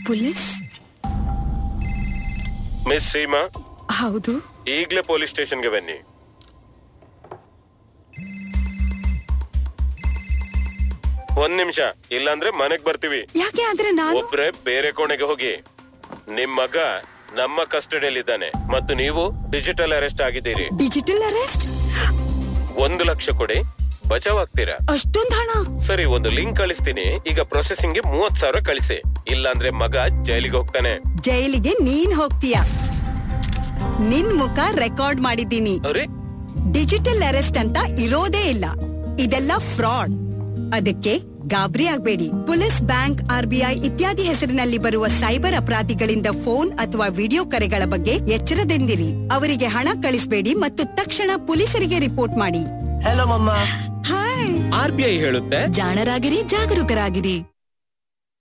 police miss Seema ಹೌದು ಈಗ್ಲೇ police ಸ್ಟೇಷನ್ಗೆ ಬನ್ನಿ ಒಂದ್ ನಿಮಿಷ ಇಲ್ಲಾಂದ್ರೆ ಮನೆಗ್ ಬರ್ತೀವಿ ಯಾಕೆ ಆದ್ರೆ ನಾನು ಒಬ್ರೆ ಬೇರೆ ಕೋಣೆಗೆ ಹೋಗಿ ನಿಮ್ ಮಗ ನಮ್ಮ ಕಸ್ಟಡಿಯಲ್ಲಿದ್ದಾನೆ ಮತ್ತು ನೀವು ಡಿಜಿಟಲ್ ಅರೆಸ್ಟ್ ಆಗಿದ್ದೀರಿ ಡಿಜಿಟಲ್ ಅರೆಸ್ಟ್ ಒಂದು ಲಕ್ಷ ಕೊಡಿ ಬಚಾವ್ ಆಗ್ತೀರಾ ಅಷ್ಟೊಂದ್ ಹಣ ಸರಿ ಒಂದು ಲಿಂಕ್ ಕಳಿಸ್ತೀನಿ ಈಗ ಪ್ರೊಸೆಸಿಂಗ್ ಗೆ ಮೂವತ್ ಸಾವಿರ ಕಳಿಸಿ ಇಲ್ಲಾಂದ್ರೆ ಮಗ ಜೈಲಿಗೆ ಹೋಗ್ತಾನೆ ಜೈಲಿಗೆ ನೀನ್ ಹೋಗ್ತೀಯ ನಿನ್ ಮುಖ ರೆಕಾರ್ಡ್ ಮಾಡಿದ್ದೀನಿ ಅರೆ ಡಿಜಿಟಲ್ ಅರೆಸ್ಟ್ ಅಂತ ಇರೋದೇ ಇಲ್ಲ ಇದೆಲ್ಲ ಫ್ರಾಡ್ ಅದಕ್ಕೆ ಗಾಬರಿ ಆಗ್ಬೇಡಿ ಪೊಲೀಸ್ ಬ್ಯಾಂಕ್ ಆರ್ಬಿಐ ಇತ್ಯಾದಿ ಹೆಸರಿನಲ್ಲಿ ಬರುವ ಸೈಬರ್ ಅಪರಾಧಿಗಳಿಂದ ಫೋನ್ ಅಥವಾ ವಿಡಿಯೋ ಕರೆಗಳ ಬಗ್ಗೆ ಎಚ್ಚರದಿಂದಿರಿ ಅವರಿಗೆ ಹಣ ಕಳಿಸಬೇಡಿ ಮತ್ತು ತಕ್ಷಣ ಪೊಲೀಸರಿಗೆ ರಿಪೋರ್ಟ್ ಮಾಡಿ ಹಲೋ ಮಮ್ಮ ಹಾಯ್ ಆರ್ ಬಿ ಐ ಹೇಳುತ್ತೆ ಜಾಣರಾಗಿರಿ ಜಾಗರೂಕರಾಗಿರಿ